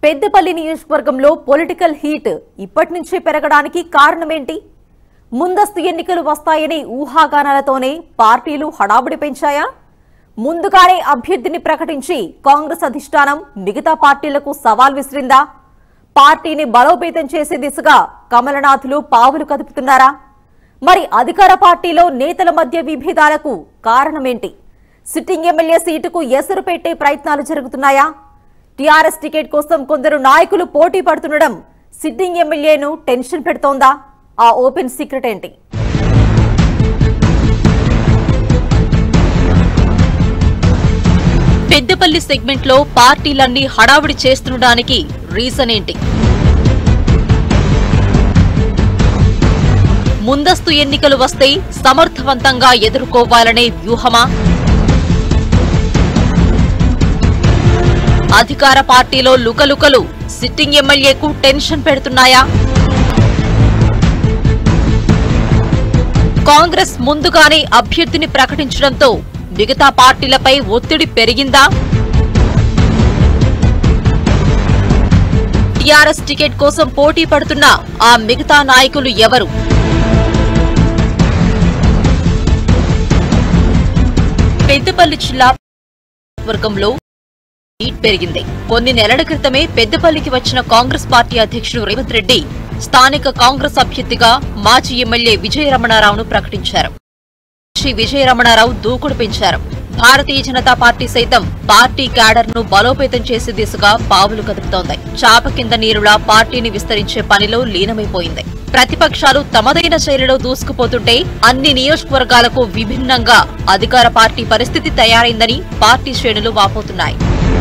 పెద్దపల్లి నియోజకవర్గంలో political heat ఇప్పటి నుంచే పెరగడానికి కారణమేంటి ముందస్తు ఎన్నికలు వస్తాయని ఊహాగానాలతోనే పార్టీలు హడావుడి పెంచాయా ముందుగానే అభ్యర్థిని ప్రకటించి కాంగ్రెస్ అధిష్టానం మిగతా పార్టీలకు సవాల్ విసిరిందా పార్టీని బలోపేతం చేసే దిశగా కమలనాథులు పావులు కదుపుతున్నారా మరి అధికార పార్టీలో నేతల మధ్య విభేదాలకు కారణమేంటి సిట్టింగ్ ఎమ్మెల్యే సీటుకు ఎసరు పెట్టే ప్రయత్నాలు జరుగుతున్నాయా టీఆర్ఎస్ టికెట్ కోసం కొందరు నాయకులు పోటీ పడుతుండడం సిట్టింగ్ ఎమ్మెల్యేను టెన్షన్ పెడుతోందా ఆ ఓపెన్ సీక్రెట్ ఏంటి పెద్దపల్లి సెగ్మెంట్ లో పార్టీలన్నీ హడావిడి చేస్తుండడానికి రీజన్ ఏంటి ముందస్తు ఎన్నికలు వస్తే సమర్థవంతంగా ఎదుర్కోవాలనే వ్యూహమా అధికార పార్టీలో లుకలుకలు సిట్టింగ్ ఎమ్మెల్యేకు టెన్షన్ పెడుతున్నాయా కాంగ్రెస్ ముందుగానే అభ్యర్థిని ప్రకటించడంతో మిగతా పార్టీలపై ఒత్తిడి పెరిగిందా టీఆర్ఎస్ టికెట్ కోసం పోటీ పడుతున్న ఆ మిగతా నాయకులు ఎవరు పెద్దపల్లి జిల్లా వర్గంలో లీడ్ పెరిగింది కొన్ని నెలల క్రితమే పెద్దపల్లికి వచ్చిన కాంగ్రెస్ పార్టీ అధ్యక్షుడు రేవంత్ రెడ్డి స్థానిక కాంగ్రెస్ అభ్యర్థిగా మాజీ ఎమ్మెల్యే విజయరమణారావును ప్రకటించారు శ్రీ విజయరమణారావు దూకుడు పెంచారు భారతీయ జనతా పార్టీ సైతం పార్టీ క్యాడర్ ను బలోపేతం చేసే దిశగా పావులు కదుపుతోంది చాప కింద నీరులా పార్టీని విస్తరించే పనిలో లీనమైపోయింది ప్రతిపక్షాలు తమదైన శైలిలో దూసుకుపోతుంటే అన్ని నియోజకవర్గాలకు విభిన్నంగా అధికార పార్టీ పరిస్థితి తయారైందని పార్టీ శ్రేణులు వాపోతున్నాయి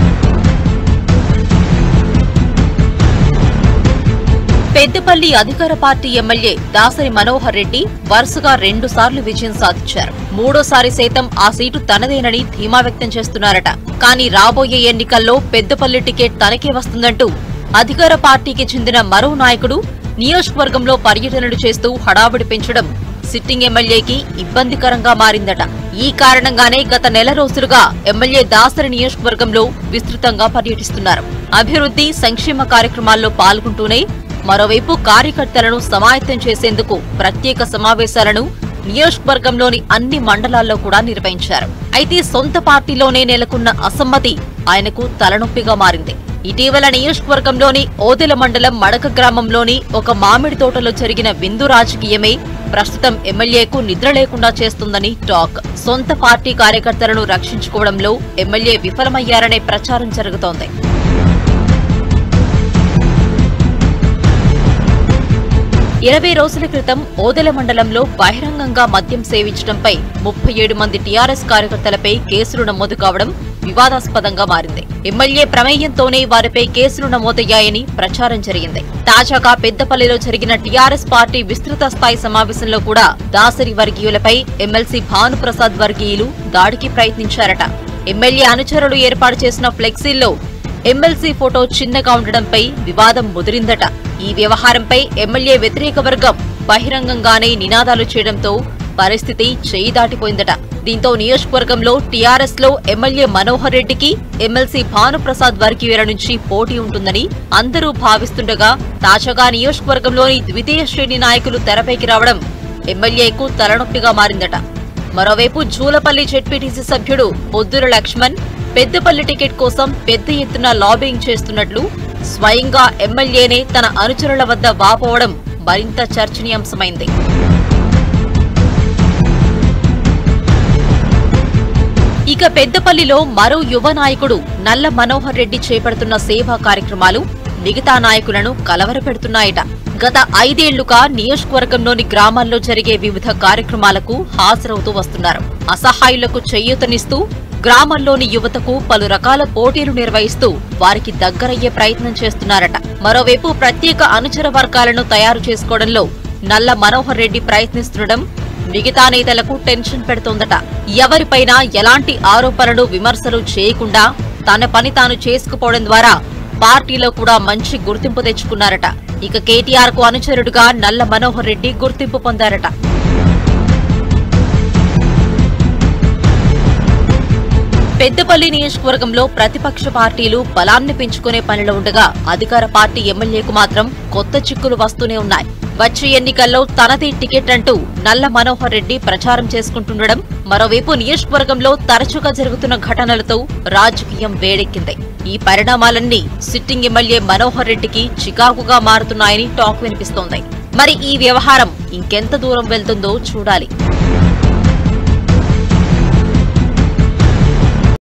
పెద్దపల్లి అధికార పార్టీ ఎమ్మెల్యే దాసరి మనోహర్ రెడ్డి వరుసగా రెండు సార్లు విజయం సాధించారు మూడోసారి సైతం ఆ సీటు తనదేనని ధీమా వ్యక్తం చేస్తున్నారట కానీ రాబోయే ఎన్నికల్లో పెద్దపల్లి టికెట్ తనకే వస్తుందంటూ అధికార పార్టీకి చెందిన మరో నాయకుడు నియోజకవర్గంలో పర్యటనలు చేస్తూ హడావుడి పెంచడం సిట్టింగ్ ఎమ్మెల్యేకి ఇబ్బందికరంగా మారిందట ఈ కారణంగానే గత నెల రోజులుగా ఎమ్మెల్యే దాసరి నియోజకవర్గంలో విస్తృతంగా పర్యటిస్తున్నారు అభివృద్ధి సంక్షేమ కార్యక్రమాల్లో పాల్గొంటూనే మరోవైపు కార్యకర్తలను సమాయత్తం చేసేందుకు ప్రత్యేక సమావేశాలను నియోజకవర్గంలోని అన్ని మండలాల్లో కూడా నిర్వహించారు అయితే సొంత పార్టీలోనే నెలకొన్న అసమ్మతి ఆయనకు తలనొప్పిగా మారింది ఇటీవల నియోజకవర్గంలోని ఓదెల మండలం మడక గ్రామంలోని ఒక మామిడి తోటలో జరిగిన విందు రాజకీయమే ప్రస్తుతం ఎమ్మెల్యేకు నిద్ర లేకుండా చేస్తుందని టాక్ సొంత పార్టీ కార్యకర్తలను రక్షించుకోవడంలో ఎమ్మెల్యే విఫలమయ్యారనే ప్రచారం జరుగుతోంది ఇరవై రోజుల క్రితం ఓదెల మండలంలో బహిరంగంగా మద్యం సేవించడంపై ముప్పై ఏడు మంది టీఆర్ఎస్ కార్యకర్తలపై కేసులు నమోదు కావడం వివాదాస్పదంగా మారింది ఎమ్మెల్యే ప్రమేయంతోనే వారిపై కేసులు నమోదయ్యాయని ప్రచారం జరిగింది తాజాగా పెద్దపల్లిలో జరిగిన టీఆర్ఎస్ పార్టీ విస్తృత స్థాయి సమావేశంలో కూడా దాసరి వర్గీయులపై ఎమ్మెల్సీ భానుప్రసాద్ వర్గీయులు దాడికి ప్రయత్నించారట ఎమ్మెల్యే అనుచరులు ఏర్పాటు చేసిన ఫ్లెక్సీల్లో ఎమ్మెల్సీ ఫోటో చిన్నగా ఉండడంపై వివాదం ముదిరిందట ఈ వ్యవహారంపై ఎమ్మెల్యే వ్యతిరేక వర్గం బహిరంగంగానే నినాదాలు చేయడంతో పరిస్థితి చేయి దాటిపోయిందట దీంతో నియోజకవర్గంలో టీఆర్ఎస్ లో ఎమ్మెల్యే మనోహర్ రెడ్డికి ఎమ్మెల్సీ భానుప్రసాద్ వర్గీయుల నుంచి పోటీ ఉంటుందని అందరూ భావిస్తుండగా తాజాగా నియోజకవర్గంలోని ద్వితీయ శ్రేణి నాయకులు తెరపైకి రావడం ఎమ్మెల్యేకు తలనొప్పిగా మారిందట మరోవైపు జూలపల్లి జెడ్పీటీసీ సభ్యుడు పొద్దుల లక్ష్మణ్ పెద్దపల్లి టికెట్ కోసం పెద్ద ఎత్తున లాబింగ్ చేస్తున్నట్లు స్వయంగా ఎమ్మెల్యేనే తన అనుచరుల వద్ద వాపోవడం మరింత చర్చనీయాంశమైంది ఇక పెద్దపల్లిలో మరో యువ నాయకుడు నల్ల మనోహర్ రెడ్డి చేపడుతున్న సేవా కార్యక్రమాలు మిగతా నాయకులను కలవరపెడుతున్నాయట గత ఐదేళ్లుగా నియోజకవర్గంలోని గ్రామాల్లో జరిగే వివిధ కార్యక్రమాలకు హాజరవుతూ వస్తున్నారు అసహాయులకు చేయూతనిస్తూ గ్రామాల్లోని యువతకు పలు రకాల పోటీలు నిర్వహిస్తూ వారికి దగ్గరయ్యే ప్రయత్నం చేస్తున్నారట మరోవైపు ప్రత్యేక అనుచర వర్గాలను తయారు చేసుకోవడంలో నల్ల మనోహర్ రెడ్డి ప్రయత్నిస్తుండడం మిగతా నేతలకు టెన్షన్ పెడుతోందట ఎవరిపైనా ఎలాంటి ఆరోపణలు విమర్శలు చేయకుండా తన పని తాను చేసుకుపోవడం ద్వారా పార్టీలో కూడా మంచి గుర్తింపు తెచ్చుకున్నారట ఇక కేటీఆర్ కు అనుచరుడుగా నల్ల మనోహర్ రెడ్డి గుర్తింపు పొందారట పెద్దపల్లి నియోజకవర్గంలో ప్రతిపక్ష పార్టీలు బలాన్ని పెంచుకునే పనిలో ఉండగా అధికార పార్టీ ఎమ్మెల్యేకు మాత్రం కొత్త చిక్కులు వస్తూనే ఉన్నాయి వచ్చే ఎన్నికల్లో తనదే టికెట్ అంటూ నల్ల మనోహర్ రెడ్డి ప్రచారం చేసుకుంటుండడం మరోవైపు నియోజకవర్గంలో తరచుగా జరుగుతున్న ఘటనలతో రాజకీయం వేడెక్కింది ఈ పరిణామాలన్నీ సిట్టింగ్ ఎమ్మెల్యే మనోహర్ రెడ్డికి చికాకుగా మారుతున్నాయని టాక్ వినిపిస్తోంది మరి ఈ వ్యవహారం ఇంకెంత దూరం వెళ్తుందో చూడాలి